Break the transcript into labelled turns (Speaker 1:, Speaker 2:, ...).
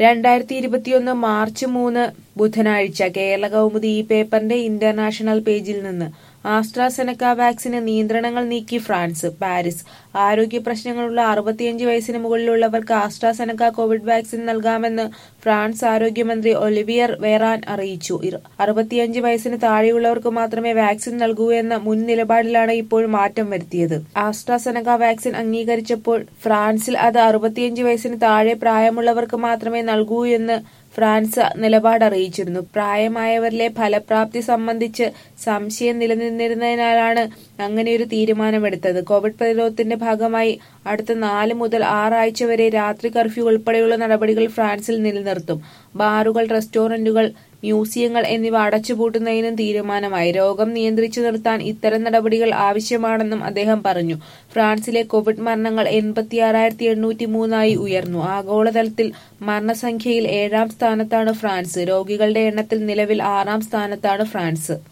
Speaker 1: രണ്ടായിരത്തി ഇരുപത്തിയൊന്ന് മാർച്ച് മൂന്ന് ബുധനാഴ്ച കേരള കൗമുദി ഈ പേപ്പറിന്റെ ഇന്റർനാഷണൽ പേജിൽ നിന്ന് ആസ്ട്രാസെനക്ക വാക്സിന് നിയന്ത്രണങ്ങൾ നീക്കി ഫ്രാൻസ് പാരീസ് ആരോഗ്യ പ്രശ്നങ്ങളുള്ള അറുപത്തിയഞ്ച് വയസ്സിന് മുകളിലുള്ളവർക്ക് ആസ്ട്രാസെനക്ക കോവിഡ് വാക്സിൻ നൽകാമെന്ന് ഫ്രാൻസ് ആരോഗ്യമന്ത്രി ഒലിവിയർ വേറാൻ അറിയിച്ചു ഇർ- അറുപത്തിയഞ്ച് വയസ്സിന് താഴെയുള്ളവർക്ക് മാത്രമേ വാക്സിൻ നൽകൂ എന്ന മുൻ നിലപാടിലാണ് ഇപ്പോൾ മാറ്റം വരുത്തിയത് ആസ്ട്രാസെനക്ക വാക്സിൻ അംഗീകരിച്ചപ്പോൾ ഫ്രാൻസിൽ അത് അറുപത്തിയഞ്ച് വയസ്സിന് താഴെ പ്രായമുള്ളവർക്ക് മാത്രമേ നൽകൂ എന്ന് ഫ്രാൻസ് നിലപാട് അറിയിച്ചിരുന്നു പ്രായമായവരിലെ ഫലപ്രാപ്തി സംബന്ധിച്ച് സംശയം നിലനിന്നിരുന്നതിനാലാണ് അങ്ങനെയൊരു തീരുമാനമെടുത്തത് കോവിഡ് പ്രതിരോധത്തിന്റെ ഭാഗമായി അടുത്ത നാല് മുതൽ ആറാഴ്ച വരെ രാത്രി കർഫ്യൂ ഉൾപ്പെടെയുള്ള നടപടികൾ ഫ്രാൻസിൽ നിലനിർത്തും ബാറുകൾ റെസ്റ്റോറന്റുകൾ മ്യൂസിയങ്ങൾ എന്നിവ അടച്ചുപൂട്ടുന്നതിനും തീരുമാനമായി രോഗം നിയന്ത്രിച്ചു നിർത്താൻ ഇത്തരം നടപടികൾ ആവശ്യമാണെന്നും അദ്ദേഹം പറഞ്ഞു ഫ്രാൻസിലെ കോവിഡ് മരണങ്ങൾ എൺപത്തിയാറായിരത്തി എണ്ണൂറ്റി മൂന്നായി ഉയർന്നു ആഗോളതലത്തിൽ മരണസംഖ്യയിൽ ഏഴാം സ്ഥാനത്താണ് ഫ്രാൻസ് രോഗികളുടെ എണ്ണത്തിൽ നിലവിൽ ആറാം സ്ഥാനത്താണ് ഫ്രാൻസ്